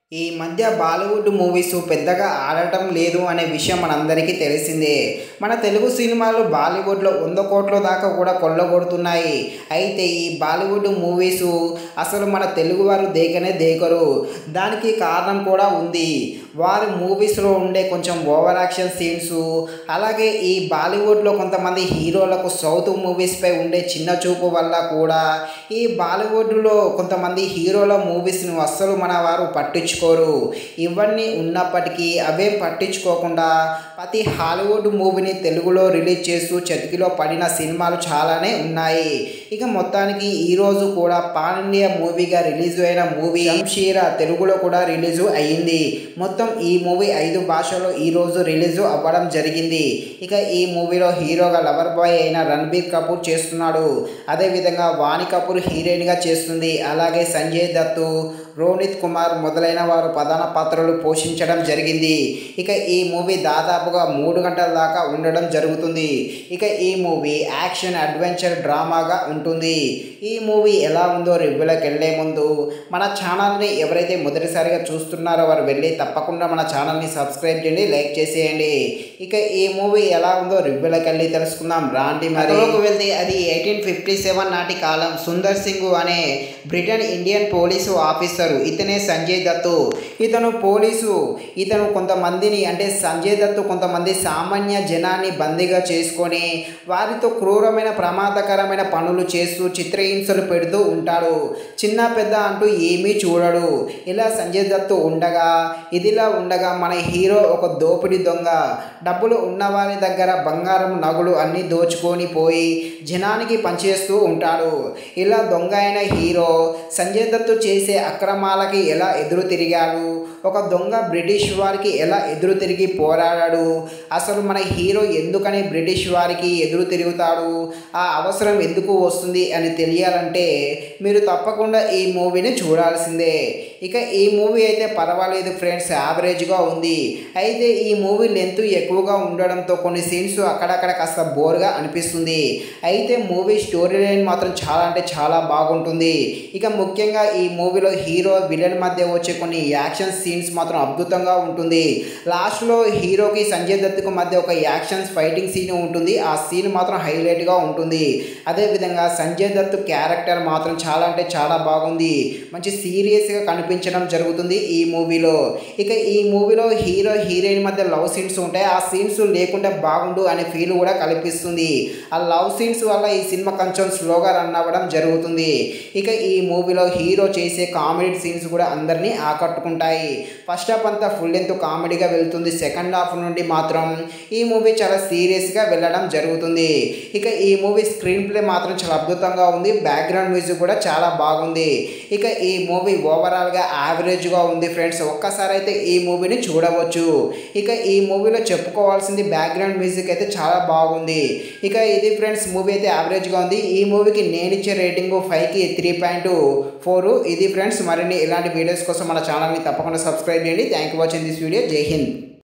ఈ మధ్య బాలీవుడ్ మూవీస్ పెద్దగా ఆడటం లేదు అనే విషయం మనందరికీ తెలిసిందే మన తెలుగు సినిమాలు బాలీవుడ్లో వంద కోట్ల దాకా కూడా కొల్లగొడుతున్నాయి అయితే ఈ బాలీవుడ్ మూవీస్ అసలు మన తెలుగు వారు దేకనే దేకరు దానికి కారణం కూడా ఉంది వారి మూవీస్లో ఉండే కొంచెం ఓవర్ యాక్షన్ సీన్స్ అలాగే ఈ బాలీవుడ్లో కొంతమంది హీరోలకు సౌత్ మూవీస్పై ఉండే చిన్న చూపు వల్ల కూడా ఈ బాలీవుడ్లో కొంతమంది హీరోల మూవీస్ను అస్సలు మన వారు పట్టించుకోరు ఇవన్నీ ఉన్నప్పటికీ అవే పట్టించుకోకుండా ప్రతి హాలీవుడ్ మూవీని తెలుగులో రిలీజ్ చేస్తూ చతికిలో పడిన సినిమాలు చాలానే ఉన్నాయి ఇక మొత్తానికి ఈరోజు కూడా పాన్ ఇండియా మూవీగా రిలీజ్ అయిన మూవీ షంషీరా తెలుగులో కూడా రిలీజ్ అయ్యింది మొత్తం ఈ మూవీ ఐదు భాషల్లో ఈరోజు రిలీజ్ అవ్వడం జరిగింది ఇక ఈ మూవీలో హీరోగా లవర్ బాయ్ అయిన రణబీర్ కపూర్ చేస్తున్నాడు అదేవిధంగా వాణి కపూర్ హీరోయిన్గా చేస్తుంది అలాగే సంజయ్ దత్తు రోనిత్ కుమార్ మొదలైన వారు ప్రధాన పాత్రలు పోషించడం జరిగింది ఇక ఈ మూవీ దాదాపుగా మూడు గంటల దాకా ఉండడం జరుగుతుంది ఇక ఈ మూవీ యాక్షన్ అడ్వెంచర్ డ్రామాగా ఉంటుంది ఈ మూవీ ఎలా ఉందో రివ్యూలోకి వెళ్ళే ముందు మన ఛానల్ని ఎవరైతే మొదటిసారిగా చూస్తున్నారో వారు వెళ్ళి తప్పకుండా మన ఛానల్ని సబ్స్క్రైబ్ చేయండి లైక్ చేసేయండి ఇక ఈ మూవీ ఎలా ఉందో రివ్యూలోకి వెళ్ళి తెలుసుకుందాం రాండి మరి వెళ్తే అది ఎయిటీన్ ఫిఫ్టీ సెవెన్ నాటి కాలం సుందర్ సింగ్ అనే బ్రిటన్ ఇండియన్ పోలీసు ఆఫీసరు ఇతనే సంజయ్ దత్తు ఇతను పోలీసు ఇతను కొంతమందిని అంటే సంజయ్ దత్తు కొంతమంది సామాన్య జనాన్ని బందీగా చేసుకొని వారితో క్రూరమైన ప్రమాదకరమైన పనులు చేస్తూ చిత్రహింసలు పెడుతూ ఉంటాడు చిన్న పెద్ద అంటూ ఏమీ చూడడు ఇలా సంజయ్ దత్తు ఉండగా ఇదిలా ఉండగా మన హీరో ఒక దోపిడి దొంగ డబ్బులు ఉన్నవారి దగ్గర బంగారం నగులు అన్నీ దోచుకొని పోయి జనానికి పనిచేస్తూ ఉంటాడు ఇలా దొంగ అయిన హీరో సంజయ్ దత్తు చేసే అక్రమాలకి ఎలా ఎదురు తిరిగాడు ఒక దొంగ బ్రిటిష్ వారికి ఎలా ఎదురు తిరిగి పోరాడాడు అసలు మన హీరో ఎందుకని బ్రిటిష్ వారికి ఎదురు తిరుగుతాడు ఆ అవసరం ఎందుకు వస్తుంది అని తెలియాలంటే మీరు తప్పకుండా ఈ మూవీని చూడాల్సిందే ఇక ఈ మూవీ అయితే పర్వాలేదు ఫ్రెండ్స్ యావరేజ్గా ఉంది అయితే ఈ మూవీ లెంత్ ఎక్కువగా ఉండడంతో కొన్ని సీన్స్ అక్కడక్కడ కాస్త బోర్గా అనిపిస్తుంది అయితే మూవీ స్టోరీ లైన్ మాత్రం చాలా అంటే చాలా బాగుంటుంది ఇక ముఖ్యంగా ఈ మూవీలో హీరో విలన్ మధ్య వచ్చే కొన్ని యాక్షన్ సీన్స్ మాత్రం అద్భుతంగా ఉంటుంది లాస్ట్లో హీరోకి సంజయ్ దత్తుకు మధ్య ఒక యాక్షన్ ఫైటింగ్ సీన్ ఉంటుంది ఆ సీన్ మాత్రం హైలైట్గా ఉంటుంది అదేవిధంగా సంజయ్ దత్ క్యారెక్టర్ మాత్రం చాలా అంటే చాలా బాగుంది మంచి సీరియస్గా కనిపించడం జరుగుతుంది ఈ మూవీలో ఇక ఈ మూవీలో హీరో హీరోయిన్ మధ్య లవ్ సీన్స్ ఉంటాయి ఆ సీన్స్ లేకుండా బాగుండు అనే ఫీల్ కూడా కల్పిస్తుంది ఆ లవ్ సీన్స్ వల్ల ఈ సినిమా కొంచెం స్లోగా రన్ అవ్వడం జరుగుతుంది ఇక ఈ మూవీలో హీరో చేసే కామెడీ సీన్స్ కూడా అందరినీ ఆకట్టుకుంటాయి ఫస్ట్ హాఫ్ అంతా ఫుల్ లెంత్ కామెడీగా వెళ్తుంది సెకండ్ హాఫ్ నుండి మాత్రం ఈ మూవీ చాలా సీరియస్గా వెళ్ళడం జరుగుతుంది ఇక ఈ మూవీ స్క్రీన్ ప్లే మాత్రం చాలా అద్భుతంగా ఉంది బ్యాక్గ్రౌండ్ మ్యూజిక్ కూడా చాలా బాగుంది ఇక ఈ మూవీ ఓవరాల్గా యావరేజ్గా ఉంది ఫ్రెండ్స్ ఒక్కసారి అయితే ఈ మూవీని చూడవచ్చు ఇక ఈ మూవీలో చెప్పుకోవాల్సింది బ్యాక్గ్రౌండ్ మ్యూజిక్ అయితే చాలా బాగుంది ఇక ఇది ఫ్రెండ్స్ మూవీ అయితే యావరేజ్గా ఉంది ఈ మూవీకి నేను ఇచ్చే రేటింగ్ ఫైవ్కి త్రీ పాయింట్ ఫోర్ ఇది ఫ్రెండ్స్ మరిన్ని ఇలాంటి వీడియోస్ కోసం మన ఛానల్ని తప్పకుండా సబ్స్క్రైబ్ చేయండి thank you watching this video జై హింద్